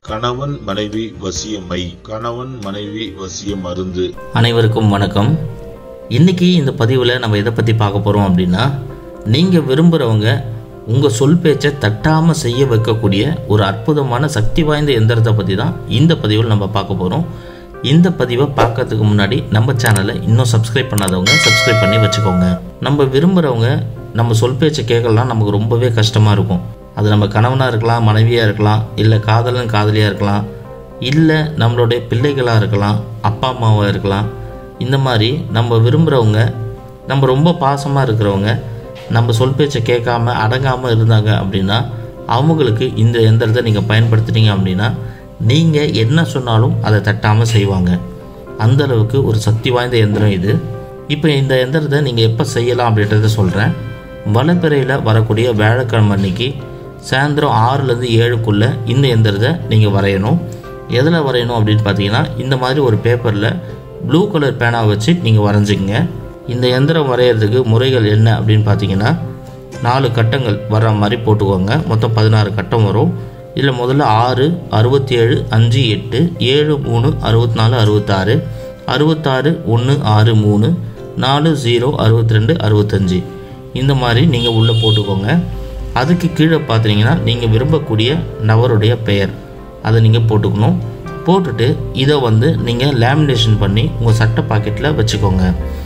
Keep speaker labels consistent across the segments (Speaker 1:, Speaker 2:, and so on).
Speaker 1: கணவன் மனைவி வசியமை கணவன் மனைவி வசிய மருந்து
Speaker 2: அனைவருக்கும் வணக்கம் இன்னைக்கு இந்த பதிவில் நம்ம எதை பற்றி பார்க்க போகிறோம் அப்படின்னா நீங்கள் விரும்புகிறவங்க உங்கள் சொல் பேச்சை தட்டாமல் செய்ய வைக்கக்கூடிய ஒரு அற்புதமான சக்தி வாய்ந்த எந்திரத்தை பற்றி தான் இந்த பதிவில் நம்ம பார்க்க போகிறோம் இந்த பதிவை பார்க்கறதுக்கு முன்னாடி நம்ம சேனலை இன்னும் சப்ஸ்கிரைப் பண்ணாதவங்க சப்ஸ்கிரைப் பண்ணி வச்சுக்கோங்க நம்ம விரும்புகிறவங்க நம்ம சொல் பேச்சை கேட்கலாம் நமக்கு ரொம்பவே கஷ்டமாக இருக்கும் அது நம்ம கணவனாக இருக்கலாம் மனைவியாக இருக்கலாம் இல்லை காதலன் காதலியாக இருக்கலாம் இல்லை நம்மளுடைய பிள்ளைகளாக இருக்கலாம் அப்பா அம்மாவாக இருக்கலாம் இந்த மாதிரி நம்ம விரும்புகிறவங்க நம்ம ரொம்ப பாசமாக இருக்கிறவங்க நம்ம சொல் பேச்சை கேட்காம அடங்காமல் இருந்தாங்க அப்படின்னா அவங்களுக்கு இந்த எந்திரத்தை நீங்கள் பயன்படுத்துனீங்க அப்படின்னா நீங்கள் என்ன சொன்னாலும் அதை தட்டாமல் செய்வாங்க அந்த அளவுக்கு ஒரு சக்தி வாய்ந்த எந்திரம் இது இப்போ இந்த எந்திரத்தை நீங்கள் எப்போ செய்யலாம் அப்படின்றத சொல்கிறேன் வளப்பிறையில் வரக்கூடிய வியாழக்கிழமை அன்னைக்கு சாயந்தரம் ஆறுலேருந்து ஏழுக்குள்ளே இந்த எந்திரத்தை நீங்கள் வரையணும் எதில் வரையணும் அப்படின்னு பார்த்தீங்கன்னா இந்த மாதிரி ஒரு பேப்பரில் ப்ளூ கலர் பேனாவை வச்சு நீங்கள் வரைஞ்சிங்க இந்த எந்திரம் வரைகிறதுக்கு முறைகள் என்ன அப்படின்னு பார்த்தீங்கன்னா நாலு கட்டங்கள் வர்ற மாதிரி போட்டுக்கோங்க மொத்தம் பதினாறு கட்டம் வரும் இதில் முதல்ல ஆறு அறுபத்தி ஏழு அஞ்சு எட்டு ஏழு மூணு அறுபத்தி நாலு அறுபத்தாறு அறுபத்தாறு ஒன்று ஆறு மூணு நாலு ஜீரோ அறுபத்தி ரெண்டு அறுபத்தஞ்சு இந்த மாதிரி நீங்கள் உள்ளே போட்டுக்கோங்க அதுக்கு கீழே பார்த்தீங்கன்னா நீங்கள் விரும்பக்கூடிய நபருடைய பெயர் அதை நீங்கள் போட்டுக்கணும் போட்டுட்டு இதை வந்து நீங்கள் லேமினேஷன் பண்ணி உங்கள் சட்டை பாக்கெட்டில் வச்சுக்கோங்க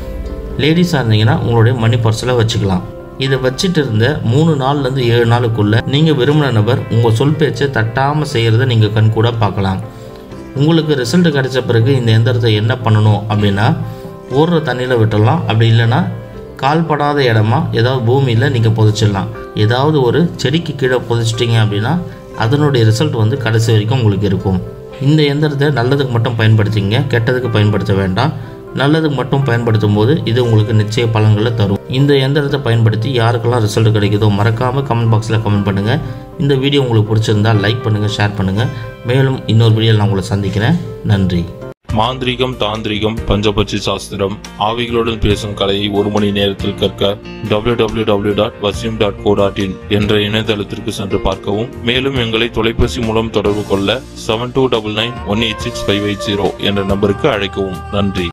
Speaker 2: லேடிஸாக இருந்தீங்கன்னா உங்களுடைய மணி பர்ஸில் வச்சுக்கலாம் இதை வச்சுட்டு இருந்த மூணு நாள்லேருந்து ஏழு நாளுக்குள்ள நீங்கள் விரும்பின நபர் உங்கள் சொல் பேச்சை தட்டாமல் செய்கிறத நீங்கள் கண் கூட பார்க்கலாம் உங்களுக்கு ரிசல்ட் கிடைச்ச பிறகு இந்த எந்திரத்தை என்ன பண்ணணும் அப்படின்னா ஓடுற தண்ணியில் விட்டுடலாம் அப்படி இல்லைன்னா கால்படாத இடமா ஏதாவது பூமியில் நீங்கள் புதைச்சிடலாம் ஏதாவது ஒரு செடிக்கு கீழே புதைச்சிட்டிங்க அப்படின்னா அதனுடைய ரிசல்ட் வந்து கடைசி வரைக்கும் உங்களுக்கு இருக்கும் இந்த எந்திரத்தை நல்லதுக்கு மட்டும் பயன்படுத்திங்க கெட்டதுக்கு பயன்படுத்த வேண்டாம் நல்லதுக்கு மட்டும் பயன்படுத்தும் போது இது உங்களுக்கு நிச்சய பலன்களை தரும் இந்த எந்திரத்தை பயன்படுத்தி யாருக்கெல்லாம் ரிசல்ட் கிடைக்குதோ மறக்காமல் கமெண்ட் பாக்ஸில் கமெண்ட் பண்ணுங்கள் இந்த வீடியோ உங்களுக்கு பிடிச்சிருந்தா லைக் பண்ணுங்கள் ஷேர் பண்ணுங்கள் மேலும் இன்னொரு வீடியோவில் நான் உங்களை சந்திக்கிறேன் நன்றி
Speaker 1: மாந்திரிகம் தாந்திரிகம் பஞ்சபட்சி சாஸ்திரம் ஆவிகளுடன் பேசும் கலையை ஒரு மணி நேரத்தில் கற்க www.vasim.co.in டாட் வசியம் டாட் கோ டாட் இன் என்ற இணையதளத்திற்கு சென்று பார்க்கவும் மேலும் எங்களை தொலைபேசி மூலம் தொடர்பு கொள்ள seven two double nine one eight six five eight zero என்ற நம்பருக்கு அழைக்கவும் நன்றி